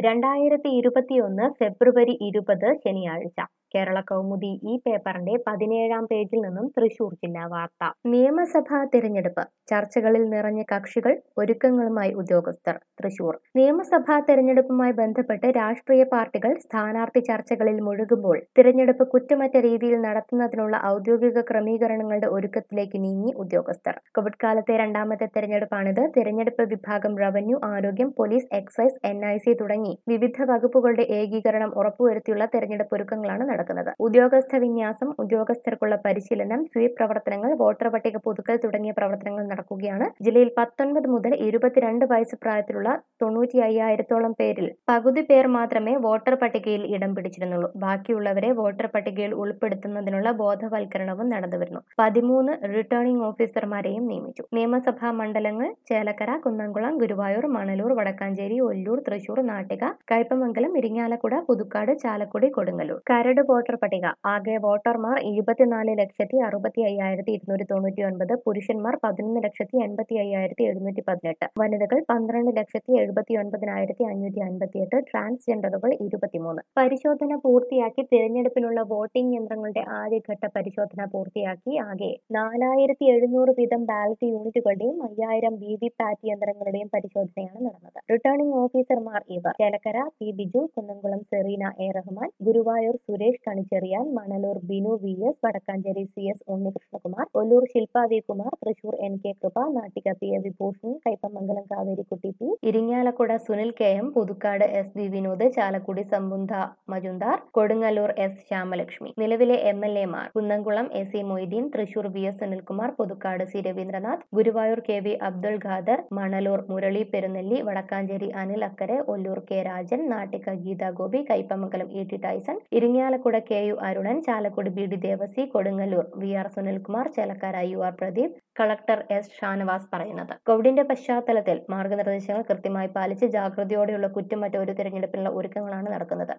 രണ്ടായിരത്തി ഇരുപത്തിയൊന്ന് ഫെബ്രുവരി ഇരുപത് ശനിയാഴ്ച കേരള കൗമുദി ഈ പേപ്പറിന്റെ പതിനേഴാം പേജിൽ നിന്നും തൃശൂർ ജില്ലാ വാർത്ത നിയമസഭാ തിരഞ്ഞെടുപ്പ് ചർച്ചകളിൽ നിറഞ്ഞ കക്ഷികൾ ഒരുക്കങ്ങളുമായി ഉദ്യോഗസ്ഥർ തൃശൂർ നിയമസഭാ തെരഞ്ഞെടുപ്പുമായി ബന്ധപ്പെട്ട് രാഷ്ട്രീയ പാർട്ടികൾ സ്ഥാനാർത്ഥി ചർച്ചകളിൽ മുഴുകുമ്പോൾ തിരഞ്ഞെടുപ്പ് കുറ്റമറ്റ രീതിയിൽ നടത്തുന്നതിനുള്ള ഔദ്യോഗിക ക്രമീകരണങ്ങളുടെ ഒരുക്കത്തിലേക്ക് നീങ്ങി ഉദ്യോഗസ്ഥർ കോവിഡ് കാലത്തെ രണ്ടാമത്തെ തെരഞ്ഞെടുപ്പാണിത് തിരഞ്ഞെടുപ്പ് വിഭാഗം റവന്യൂ ആരോഗ്യം police excise N I C തുടങ്ങി വിവിധ വകുപ്പുകളുടെ ഏകീകരണം ഉറപ്പുവരുത്തിയുള്ള തെരഞ്ഞെടുപ്പ് ഒരുക്കങ്ങളാണ് നടക്കുന്നത് ഉദ്യോഗസ്ഥ വിന്യാസം ഉദ്യോഗസ്ഥർക്കുള്ള പരിശീലനം സ്വീപ് പ്രവർത്തനങ്ങൾ വോട്ടർ പട്ടിക പുതുക്കൽ തുടങ്ങിയ പ്രവർത്തനങ്ങൾ നടക്കുകയാണ് ജില്ലയിൽ പത്തൊൻപത് മുതൽ ഇരുപത്തിരണ്ട് വയസ്സ് പ്രായത്തിലുള്ള തൊണ്ണൂറ്റി അയ്യായിരത്തോളം പേരിൽ പകുതി പേർ മാത്രമേ വോട്ടർ പട്ടികയിൽ ഇടം പിടിച്ചിരുന്നുള്ളൂ ബാക്കിയുള്ളവരെ വോട്ടർ പട്ടികയിൽ ഉൾപ്പെടുത്തുന്നതിനുള്ള ബോധവൽക്കരണവും നടന്നുവരുന്നു പതിമൂന്ന് റിട്ടേണിംഗ് ഓഫീസർമാരെയും നിയമിച്ചു നിയമസഭാ മണ്ഡലങ്ങൾ ചേലക്കര കുന്നംകുളം ഗുരുവായൂർ മണലൂർ വടക്കാഞ്ചേരി ഒല്ലൂർ തൃശൂർ നാട്ടിക കയ്പമംഗലം ഇരിങ്ങാലക്കുട പുതുക്കാട് ചാലക്കുടി കൊടുങ്ങല്ലൂർ കരട് വോട്ടർ പട്ടിക ആകെ വോട്ടർമാർ ഇരുപത്തിനാല് ലക്ഷത്തി അറുപത്തി അയ്യായിരത്തി ഇരുന്നൂറ്റി തൊണ്ണൂറ്റി ഒൻപത് പുരുഷന്മാർ പതിനൊന്ന് ലക്ഷത്തി എൺപത്തി അയ്യായിരത്തി എഴുന്നൂറ്റി പതിനെട്ട് വനിതകൾ പന്ത്രണ്ട് ലക്ഷത്തി എഴുപത്തി ഒൻപതിനായിരത്തി അഞ്ഞൂറ്റി അൻപത്തിയെട്ട് ട്രാൻസ്ജെൻഡറുകൾ ഇരുപത്തിമൂന്ന് പരിശോധന പൂർത്തിയാക്കി തിരഞ്ഞെടുപ്പിനുള്ള വോട്ടിംഗ് യന്ത്രങ്ങളുടെ ആദ്യഘട്ട പരിശോധന പൂർത്തിയാക്കി ആകെ നാലായിരത്തി എഴുന്നൂറ് വീതം ബാലറ്റ് യൂണിറ്റുകളുടെയും അയ്യായിരം വി വി പാറ്റ് യന്ത്രങ്ങളുടെയും പരിശോധനയാണ് നടന്നത് റിട്ടേണിംഗ് ഓഫീസർമാർ ഇവർ Chelakkara P Biju Kunnamkulam Sereena A Rahman Guruvayur Suresh Kanicheriyan Manalur Binu V S Vadakkanchery C S Unnikrishnakumar Ollur Shilpa V Kumar Thrissur N K Kripa Nattika P A Vibhushan Kaipamangalam Kaverikutty P Irinjalakuda Sunil K M Puthukkad S V Vinod Chalakudy Sampundha Majumdar Kodungallur S Syamalakshmi നിലവിലെ എം എൽ എമാർ Kunnamkulam A C Moideen Thrissur V S Sunilkumar Puthukkad C Raveendranath Guruvayur K V Abdul Khader Manalur Murali Perunelli Vadakkanchery Anil Akkara Ollur K Rajan Nattika Geetha Gopi Kaipamangalam E T Tyson Irinjalakuda K U Arunan Chalakudy B D Devasy Kodungallur V R Sunilkumar Chelakkara U R Pradeep collector S Shanavas പറയുന്നത് കോവിഡിന്റെ പശ്ചാത്തലത്തിൽ മാർഗനിർദ്ദേശങ്ങൾ കൃത്യമായി പാലിച്ച് ജാഗ്രതയോടെയുള്ള കുറ്റമറ്റ ഒരു തിരഞ്ഞെടുപ്പിനുള്ള ഒരുക്കങ്ങളാണ് നടക്കുന്നത്